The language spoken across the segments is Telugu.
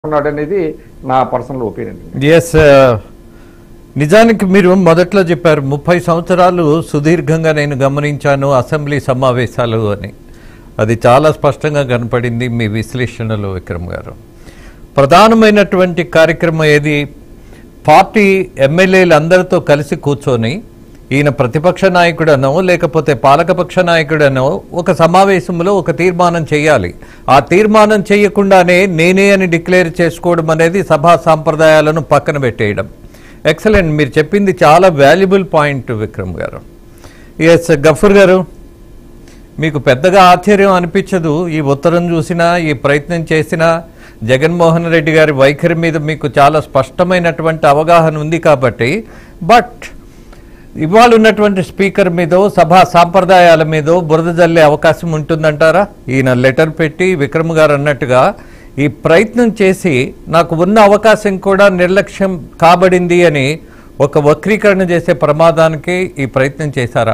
ఉన్నాడు అనేది నా పర్సనల్ ఒపీనియన్ ఎస్ నిజానికి మీరు మొదట్లో చెప్పారు ముప్పై సంవత్సరాలు సుదీర్ఘంగా నేను గమనించాను అసెంబ్లీ సమావేశాలు అని అది చాలా స్పష్టంగా కనపడింది మీ విశ్లేషణలో విక్రమ్ గారు ప్రధానమైనటువంటి కార్యక్రమం ఏది పార్టీ ఎమ్మెల్యేలు అందరితో కలిసి కూర్చొని ఈయన ప్రతిపక్ష నాయకుడనో లేకపోతే పాలకపక్ష నాయకుడనో ఒక సమావేశంలో ఒక తీర్మానం చేయాలి ఆ తీర్మానం చేయకుండానే నేనే అని డిక్లేర్ చేసుకోవడం అనేది సభా సాంప్రదాయాలను పక్కన పెట్టేయడం ఎక్సలెంట్ మీరు చెప్పింది చాలా వాల్యుబుల్ పాయింట్ విక్రమ్ గారు ఎస్ గఫూర్ గారు మీకు పెద్దగా ఆశ్చర్యం అనిపించదు ఈ ఉత్తరం చూసినా ఈ ప్రయత్నం చేసినా జగన్మోహన్ రెడ్డి గారి వైఖరి మీద మీకు చాలా స్పష్టమైనటువంటి అవగాహన ఉంది కాబట్టి బట్ ఇవాళ ఉన్నటువంటి స్పీకర్ మీదో సభా సాంప్రదాయాల మీదో బురద జల్లే అవకాశం ఉంటుందంటారా ఈయన లెటర్ పెట్టి విక్రమ్ గారు అన్నట్టుగా ఈ ప్రయత్నం చేసి నాకు ఉన్న అవకాశం కూడా నిర్లక్ష్యం కాబడింది అని ఒక వక్రీకరణ చేసే ప్రమాదానికి ఈ ప్రయత్నం చేశారా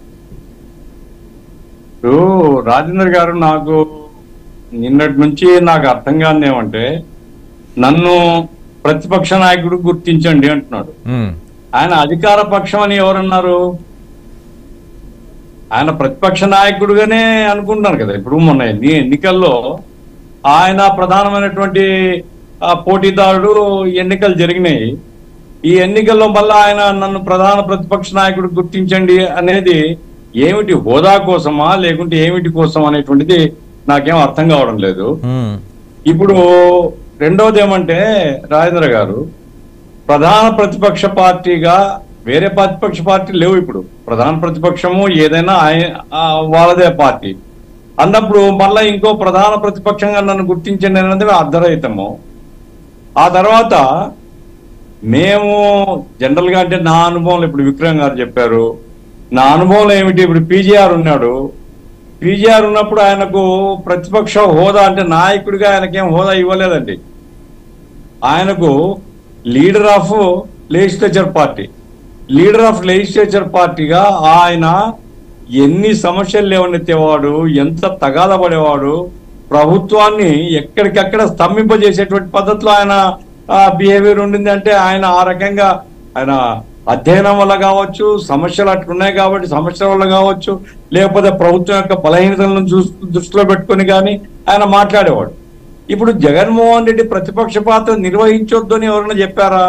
ఇప్పుడు రాజేంద్ర గారు నాకు నిన్నటి నుంచి నాకు అర్థం కాని ఏమంటే నన్ను ప్రతిపక్ష నాయకుడు గుర్తించండి అంటున్నాడు ఉమ్, ఆయన అధికార పక్షం అని ఎవరన్నారు ఆయన ప్రతిపక్ష నాయకుడుగానే అనుకుంటున్నారు కదా ఇప్పుడు మొన్న ఎన్ని ఎన్నికల్లో ఆయన ప్రధానమైనటువంటి ఆ, పోటీదారుడు ఎన్నికలు జరిగినాయి ఈ ఎన్నికల్లో మళ్ళీ ఆయన నన్ను ప్రధాన ప్రతిపక్ష నాయకుడు గుర్తించండి అనేది ఏమిటి హోదా కోసమా లేకుంటే ఏమిటి కోసం అనేటువంటిది నాకేం అర్థం కావడం లేదు ఉమ్, ఇప్పుడు రెండవది ఏమంటే రాజేంద్ర గారు ప్రధాన ప్రతిపక్ష పార్టీగా వేరే ప్రతిపక్ష పార్టీ లేవు ఇప్పుడు ప్రధాన ప్రతిపక్షము ఏదైనా ఆయ- ఆ వాళ్ళదే పార్టీ అన్నప్పుడు మళ్ళా ఇంకో ప్రధాన ప్రతిపక్షంగా నన్ను గుర్తించండి అనేది అర్ధరహితము ఆ తర్వాత మేము జనరల్ గా అంటే నా అనుభవంలో ఇప్పుడు విక్రమ్ గారు చెప్పారు నా అనుభవంలో ఏమిటి ఇప్పుడు పీజీఆర్ ఉన్నాడు పీజీఆర్ ఉన్నప్పుడు ఆయనకు ప్రతిపక్ష హోదా అంటే నాయకుడిగా ఆయనకేం హోదా ఇవ్వలేదండి ఆయనకు leader of legislature party leader of legislature పార్టీగా ఆయన ఎన్ని సమస్యలు లేవనెత్తేవాడు ఎంత తగాద పడేవాడు ప్రభుత్వాన్ని ఎక్కడికక్కడ స్తంభింపజేసేటువంటి పద్ధతిలో ఆయన బిహేవియర్ ఉండింది అంటే ఆయన ఆ రకంగా ఆయన అధ్యయనం వల్ల కావచ్చు సమస్యలు అట్లున్నాయి కాబట్టి సమస్యల వల్ల కావచ్చు లేకపోతే ప్రభుత్వం యొక్క బలహీనతలను చూస్ దృష్టిలో పెట్టుకొని కానీ ఆయన మాట్లాడేవాడు ఇప్పుడు జగన్మోహన్ రెడ్డి ప్రతిపక్ష పాత్ర నిర్వహించొద్దు అని ఎవరైనా చెప్పారా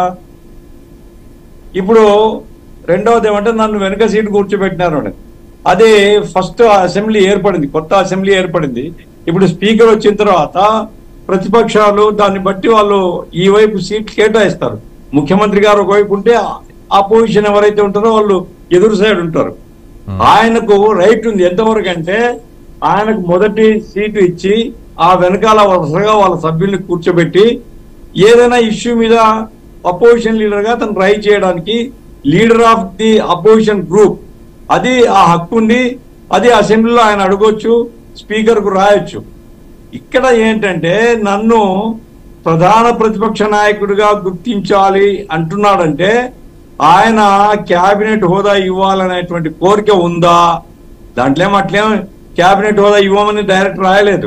ఇప్పుడు రెండవది ఏమంటే నన్ను వెనుక సీటు కూర్చోబెట్టినారు అని అదే ఫస్ట్ అసెంబ్లీ ఏర్పడింది కొత్త అసెంబ్లీ ఏర్పడింది ఇప్పుడు స్పీకర్ వచ్చిన తర్వాత ప్రతిపక్షాలు దాన్ని బట్టి వాళ్ళు ఈ వైపు సీట్ కేటాయిస్తారు ముఖ్యమంత్రి గారు ఒకవైపు ఉంటే అపోజిషన్ ఎవరైతే ఉంటారో వాళ్ళు ఎదురు సైడ్ ఉంటారు ఆయనకు రైట్ ఉంది ఎంతవరకు అంటే ఆయనకు మొదటి సీటు ఇచ్చి ఆ వెనకాల వరుసగా వాళ్ళ సభ్యుల్ని కూర్చోబెట్టి ఏదైనా ఇష్యూ మీద అపోజిషన్ లీడర్ గా తను ట్రై చేయడానికి leader of the opposition group అది ఆ హక్కు ఉంది అది అసెంబ్లీలో ఆయన అడగొచ్చు స్పీకర్ కు రాయొచ్చు ఇక్కడ ఏంటంటే నన్ను ప్రధాన ప్రతిపక్ష నాయకుడిగా గుర్తించాలి అంటున్నాడంటే ఆయన క్యాబినెట్ హోదా ఇవ్వాలనేటువంటి కోరిక ఉందా దాంట్లో ఏమో అట్లేం క్యాబినెట్ హోదా ఇవ్వమని డైరెక్ట్ రాయలేదు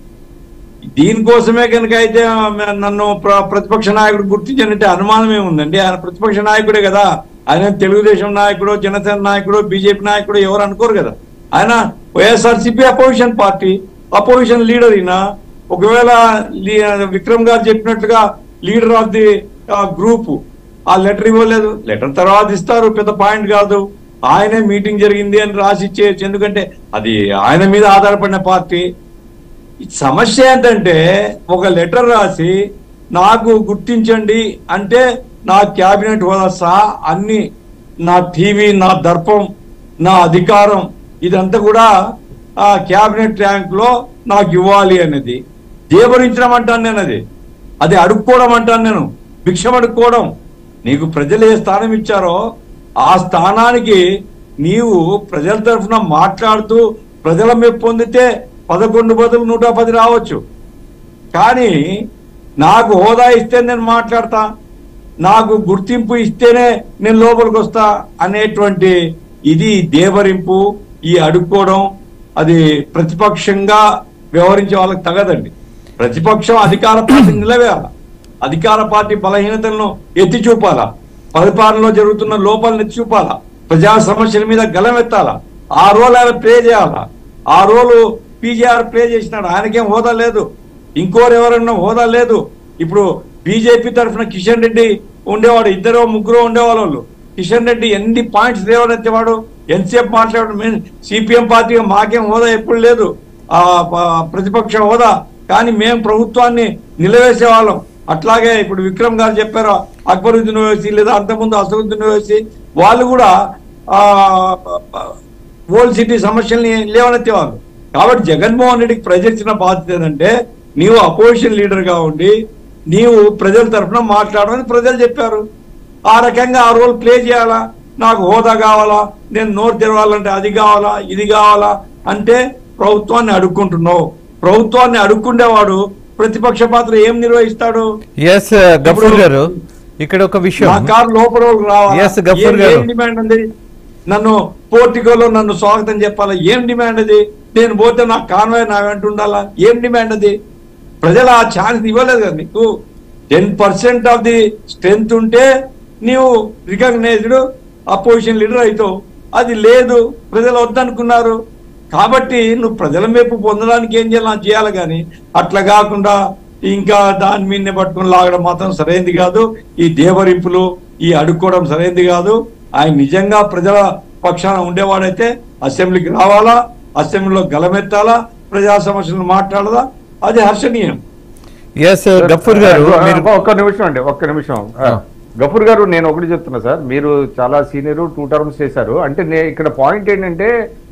దీనికోసమే కనుక అయితే నన్ను ప్ర- ప్రతిపక్ష నాయకుడు గుర్తించానంటే అనుమానం ఏముందండి ఆయన ప్రతిపక్ష నాయకుడే కదా ఆయన తెలుగుదేశం నాయకుడు జనసేన నాయకుడు బీజేపీ నాయకుడు ఎవరు అనుకోరు కదా ఆయన YSRCP opposition party opposition leader ఈయన ఒకవేళ లీ- విక్రమ్ గారు చెప్పినట్లుగా లీడర్ ఆఫ్ ది గ్రూప్ ఆ లెటర్ ఇవ్వలేదు లెటర్ తర్వాత ఇస్తారు పెద్ద పాయింట్ కాదు ఆయనే మీటింగ్ జరిగింది అని రాసి ఇచ్చేయచ్చు ఎందుకంటే అది ఆయన మీద ఆధారపడిన పార్టీ ఈ సమస్య ఏంటంటే ఒక లెటర్ రాసి నాకు గుర్తించండి అంటే నా క్యాబినెట్ హోదా సహా అన్ని నా టీవీ నా దర్పం నా అధికారం ఇదంతా కూడా ఆ క్యాబినెట్ ర్యాంక్ లో నాకు ఇవ్వాలి అనేది దేవరించడం అంటాను నేను అది అది అడుక్కోవడం అంటాను నేను భిక్షం అడుక్కోవడం నీకు ప్రజలు ఏ స్థానం ఇచ్చారో ఆ స్థానానికి నీవు ప్రజల తరఫున మాట్లాడుతూ ప్రజల మెప్పు పొందితే పదకొండు బదులు నూట పది రావచ్చు కానీ నాకు హోదా ఇస్తే నేను మాట్లాడతా నాకు గుర్తింపు ఇస్తేనే నేను లోపలికి వస్తా అనేటువంటి ఇది దేవరింపు ఈ అడుక్కోవడం అది ప్రతిపక్షంగా వ్యవహరించే వాళ్ళకి తగదండి ప్రతిపక్షం అధికార పార్టీ నిలవేయాల అధికార పార్టీ బలహీనతలను ఎత్తి చూపాలా పరిపాలనలో జరుగుతున్న లోపాలను ఎత్తి చూపాలా ప్రజా సమస్యల మీద గలమెత్తాలా ఆ రోల్ ఆయన ప్లే చేయాలా ఆ రోలు పీజీఆర్ ప్లే చేసినాడు ఆయనకేం హోదా లేదు ఇంకోరు ఎవరన్నా హోదా లేదు ఇప్పుడు బీజేపీ తరఫున కిషన్ రెడ్డి ఉండేవాడు ఇద్దరు ముగ్గురు ఉండేవాళ్ళు వాళ్ళు. కిషన్ రెడ్డి ఎన్ని పాయింట్స్ లేవనెత్తేవాడు ఎంతసేపు మాట్లాడాడు మేము సిపిఎం పార్టీగా మాకేం హోదా ఎప్పుడు లేదు ఆ ప- ప్రతిపక్ష హోదా కానీ మేము ప్రభుత్వాన్ని నిలవేసే వాళ్ళం అట్లాగే ఇప్పుడు విక్రమ్ గారు చెప్పారు అక్బరుద్దీన్ ఓవైసీ లేదా అంతకుముందు అసరుద్దీన్ ఓవైసీ వాళ్ళు కూడా ఆ ఓల్డ్ సిటీ సమస్యల్ని లేవనెత్తేవాళ్ళు కాబట్టి జగన్మోహన్ రెడ్డికి ప్రజలు ఇచ్చిన బాధ్యత ఏంటంటే నీవు అపోజిషన్ లీడర్ గా ఉండి నీవు ప్రజల తరఫున మాట్లాడమని ప్రజలు చెప్పారు ఆ రకంగా ఆ రోల్ ప్లే చేయాలా నాకు హోదా కావాలా నేను నోరు తెరవాలంటే అది కావాలా ఇది కావాలా అంటే ప్రభుత్వాన్ని అడుక్కుంటున్నావు ప్రభుత్వాన్ని అడుక్కుండేవాడు ప్రతిపక్ష పాత్ర ఏం నిర్వహిస్తాడు ఎస్ గఫూర్ గారు ఇక్కడ ఒక నా విషయం కారు లోపల వాళ్ళకి రావాలా? Yes, గఫూర్ ఏం- గారు. ఏం డిమాండ్ ఉంది నన్ను పోర్టికోలో నన్ను స్వాగతం చెప్పాలా ఏం డిమాండ్ అది నేను పోతే నా కాన్వాయ్ నా వెంట ఉండాలా ఏం డిమాండ్ అది ప్రజలు ఆ ఛాన్స్ ఇవ్వలేదు కదా నీకు ten percent of the strength ఉంటే నీవు రికగ్నైజ్డ్ అపోజిషన్ లీడర్ అవుతావు అది లేదు ప్రజలు వద్దనుకున్నారు కాబట్టి నువ్వు ప్రజల మెప్పు పొందడానికి ఏం చేయాలి చేయాలి కానీ అట్లా కాకుండా ఇంకా దాని మీదనే పట్టుకుని లాగడం మాత్రం సరైనది కాదు ఈ దేవరింపులు ఈ అడుక్కోవడం సరైనది కాదు ఆయన నిజంగా ప్రజల పక్షాన ఉండేవాడైతే అసెంబ్లీకి రావాలా అసెంబ్లీలో గలమెత్తాలా ప్రజా సమస్యలు మాట్లాడదా అది హర్షణీయం ఎస్ గఫూర్ గారు మీరు ఒక్క నిమిషం అండి ఒక్క నిమిషం ఆ. గఫూర్ గారు నేను ఒకటి చెప్తున్నా సార్ మీరు చాలా సీనియర్ టూ టర్మ్స్ చేశారు అంటే నే ఇక్కడ పాయింట్ ఏంటంటే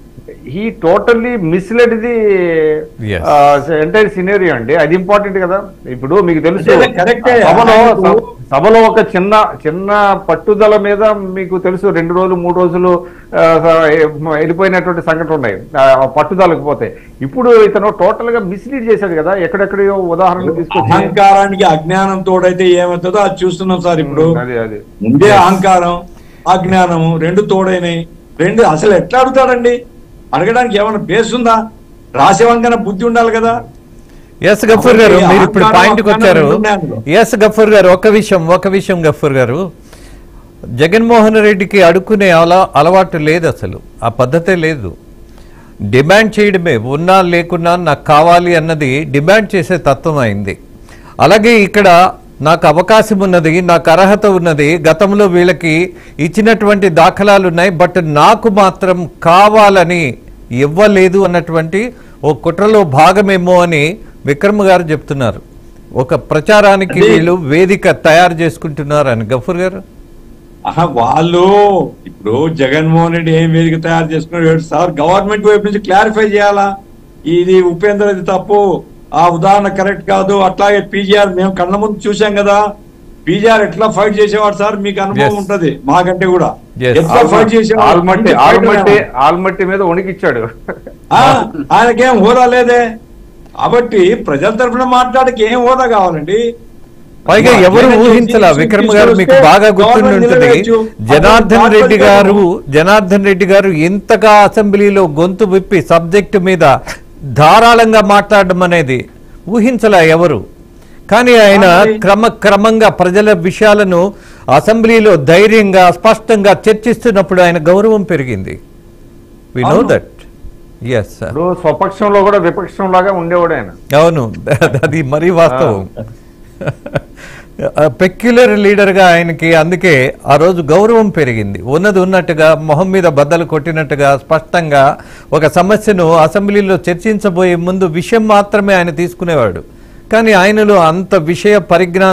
ఈ totally misled the Yes. Entire scenario అండి అది ఇంపార్టెంట్ కదా ఇప్పుడు మీకు తెలుసు అదే, correct ఏ. సభలో ఆయనకు- సభ- సభలో ఒక చిన్న చిన్న పట్టుదల మీద మీకు తెలుసు రెండు రోజులు మూడు రోజులు ఆ, వెళ్ళిపోయినటువంటి సంఘటన ఉన్నాయి ఆ, పట్టుదలకు పోతే ఇప్పుడు ఇతను టోటల్ గా మిస్లీడ్ చేశాడు కదా ఎక్కడెక్కడో ఉదాహరణలు తీసుకొచ్చి అహంకారానికి అజ్ఞానం తోడైతే ఏమవుతుందో అది చూస్తున్నాం సార్ ఇప్పుడు అది అది ముందే అహంకారం అజ్ఞానము రెండు తోడైనాయి రెండు అసలు ఎట్లా అడుగుతాడండి అడగడానికి ఏమైనా బేస్ ఉందా రాసేవంకన బుద్ధి ఉండాలి కదా ఎస్ గఫూర్ గారు కాబట్టి మీరు ఇప్పుడు అహంకారం, పాయింట్కి వచ్చారు అజ్ఞానం రెండు అందులో. ఎస్ గఫూర్ గారు ఒక విషయం ఒక విషయం గఫూర్ గారు జగన్మోహన్ రెడ్డికి అడుక్కునే అలా అలవాటు లేదు అసలు ఆ పద్ధతే లేదు డిమాండ్ చేయడమే ఉన్నా లేకున్నా నాకు కావాలి అన్నది డిమాండ్ చేసే తత్వం అయింది అలాగే ఇక్కడ నాకు అవకాశం ఉన్నది నాకు అర్హత ఉన్నది గతంలో వీళ్ళకి ఇచ్చినటువంటి దాఖలాలు ఉన్నాయి బట్ నాకు మాత్రం కావాలని ఇవ్వలేదు అన్నటువంటి ఓ కుట్రలో భాగమేమో అని విక్రమ్ గారు చెప్తున్నారు ఒక ప్రచారానికి అది- వీళ్ళు వేదిక తయారు చేసుకుంటున్నారు అని గఫూర్ గారు ఆహా, వాళ్ళు ఇప్పుడు జగన్మోహన్ రెడ్డి ఏం వేదిక తయారు చేసుకున్నాడు సార్ గవర్నమెంట్ వైపు నుంచి క్లారిఫై చేయాలా ఇది ఉపేంద్ర ఇది తప్పు ఆ ఉదాహరణ కరెక్ట్ కాదు అట్లాగే పీజీఆర్ మేము కళ్ళ ముందు చూసాం కదా పీజీఆర్ ఎట్లా ఫైట్ చేసేవాడు సార్ మీకు అనుభవం Yes. ఉంటది మాకంటే కూడా Yes. ఎట్లా ఫైట్ చేసేవాడు ఆల్మట్టి మంచి ఆల్మట్టి fighter ఆయన. ఆల్మట్టి మీద వణికిచ్చాడు ఆ, ఆయనకేం హోదా లేదే కాబట్టి ప్రజల తరఫున మాట్లాడకి ఏం హోదా కావాలండి పైగా మా ఎవరు అధ్యయనం ఊహించలా చేసి విక్రమ్ గారు మీకు తీసుకొస్తే బాగా గుర్తుండి గవర్నమెంట్ ఉంటుంది నిలవేయచ్చు. జనార్దన్ అప్పుడు రెడ్డి గారు కార్పొరేట్ జనార్దన్ రెడ్డి గారు ఇంతగా అసెంబ్లీలో గొంతు విప్పి సబ్జెక్టు మీద ధారాళంగా మాట్లాడడం అనేది ఊహించలా ఎవరు కానీ ఆయన అవునండి. క్రమ క్రమంగా ప్రజల విషయాలను అసెంబ్లీలో ధైర్యంగా స్పష్టంగా చర్చిస్తున్నప్పుడు ఆయన గౌరవం పెరిగింది వి నో అవును. దట్ ఎస్ ఇప్పుడు స్వపక్షంలో కూడా విపక్షం లాగా ఉండేవాడు ఆయన అవును అది మరీ వాస్తవం పెక్యులర్ లీడర్గా ఆయనకి అందుకే ఆ రోజు గౌరవం పెరిగింది ఉన్నది ఉన్నట్టుగా మొహం మీద బద్దలు కొట్టినట్టుగా స్పష్టంగా ఒక సమస్యను అసెంబ్లీలో చర్చించబోయే ముందు విషయం మాత్రమే ఆయన తీసుకునేవాడు కానీ ఆయనలో అంత విషయ పరిజ్ఞానం